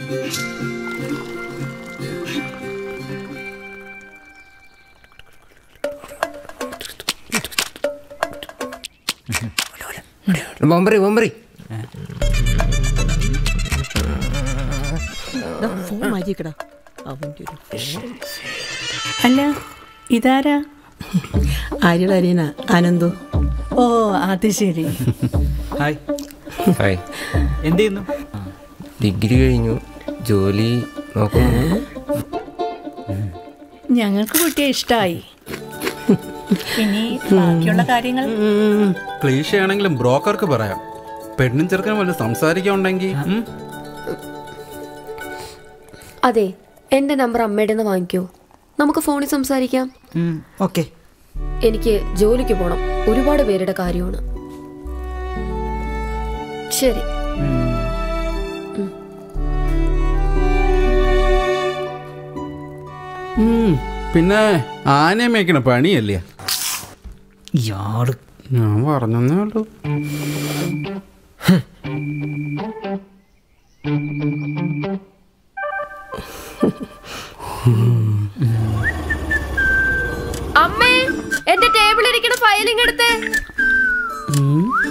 ബോംബറി ബോംബറി phone മാറ്റിക്കടാ അവൻ്റെ ഒരു അല്ല ഇതാരാ ആര്യയുടെ അരിയന ആനന്ദു ഓ അത് ശരി ഹായ് ഹായ് എന്ത് ചെയ്യുന്നു ഡിഗ്രി കഴിഞ്ഞു ജോലി നോക്കുന്നു ഞങ്ങൾക്ക് കുട്ടിയെ ഇഷ്ടമായി ഇനി ബാക്കിയുള്ള കാര്യങ്ങൾ ക്ലീശയാണെങ്കിലും ബ്രോക്കർക്ക് പറയാം പെണ്ണും ചെറുക്കനും വല്ല സംസാരിക്കാനുണ്ടെങ്കിൽ ഉം, അതെ എന്റെ നമ്പർ അമ്മയുടെ നിന്ന് വാങ്ങിക്കോ നമുക്ക് ഫോണിൽ സംസാരിക്കാം ഉം, ഓക്കെ എനിക്ക് ജോലിക്ക് പോണം ഒരുപാട് പേരുടെ കാര്യമാണ് ശരി ഉം, പിന്നെ ആനയെ മേക്കണ പണിയല്ലേ ഇയാള് ഞാൻ പറഞ്ഞേ ഉള്ളൂ അമ്മേ എന്റെ ടേബിളിൽ ഇരിക്കുന്ന ഫയലിംഗ് എടുത്തേ ഉം.